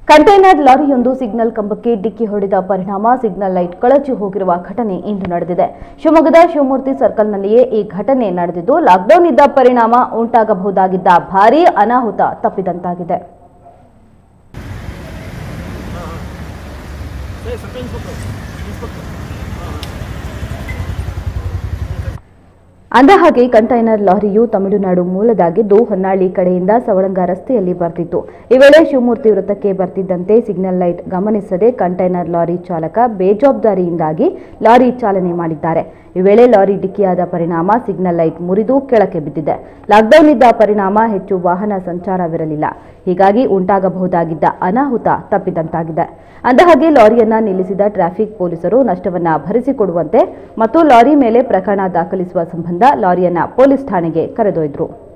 container ಲಾರಿಯೊಂದು signal ಕಂಬಕ್ಕೆ ಡಿಕ್ಕಿ ಹೊಡೆದ ಪರಿಣಾಮ ಸಿಗ್ನಲ್ ಲೈಟ್ ಕಳಚಿ ಹೋಗಿರುವ ಘಟನೆ ಇಂದು ನಡೆದಿದೆ ಶಿವಮೊಗ್ಗದ ಶಿವಮೂರ್ತಿ ಸರ್ಕಲ್ನಲ್ಲಿಯೇ ಈ ಘಟನೆ ನಡೆದಿದ್ದು ಲಾಕ್ಡೌನ್ ಇದ್ದ ಪರಿಣಾಮ ಉಂಟಾಗಬಹುದಾಗಿದ್ದ ಭಾರೀ ಅನಾಹುತ ತಪ್ಪಿದಂತಾಗಿದೆ ಅಂದಹಾಗೆ ಕಂಟೈನರ್ ಲಾರಿಯು ತಮಿಳುನಾಡು ಮೂಲದಾಗಿದ್ದು ಹೊನ್ನಾಳಿ ಕಡೆಯಿಂದ ಸವಳಂಗ ರಸ್ತೆಯಲ್ಲಿ ಬರ್ತಿತ್ತು ಈ ವೇಳೆ ಶಿವಮೂರ್ತಿ ವೃತ್ತಕ್ಕೆ ಬರ್ತಿದ್ದಂತೆ ಸಿಗ್ನಲ್ ಲೈಟ್ ಗಮನಿಸದೆ ಕಂಟೈನರ್ ಲಾರಿ ಚಾಲಕ ಬೇಜವಾಬ್ದಾರಿಯಿಂದಾಗಿ ಲಾರಿ ಚಾಲನೆ ಮಾಡಿದ್ದಾರೆ ಈ ವೇಳೆ ಲಾರಿ ಡಿಕ್ಕಿಯಾದ ಪರಿಣಾಮ ಸಿಗ್ನಲ್ ಲೈಟ್ ಮುರಿದು ಕೆಳಕ್ಕೆ ಬಿದ್ದಿದೆ ಲಾಕ್ಡೌನ್ ಇದ್ದ ಪರಿಣಾಮ ಹೆಚ್ಚು ವಾಹನ ಸಂಚಾರವಿರಲಿಲ್ಲ ಹೀಗಾಗಿ ಉಂಟಾಗಬಹುದಾಗಿದ್ದ ಅನಾಹುತ ತಪ್ಪಿದಂತಾಗಿದೆ ಅಂದಹಾಗೆ ಲಾರಿಯನ್ನ ನಿಲ್ಲಿಸಿದ ಟ್ರಾಫಿಕ್ ಪೊಲೀಸರು ನಷ್ಟವನ್ನ ಭರಿಸಿಕೊಡುವಂತೆ ಮತ್ತು ಲಾರಿ ಮೇಲೆ ಪ್ರಕರಣ ದಾಖಲಿಸುವ ಸಂಬಂಧ ಲಾರಿಯನ್ನ ಪೊಲೀಸ್ ಠಾಣೆಗೆ ಕರೆದೊಯ್ದರು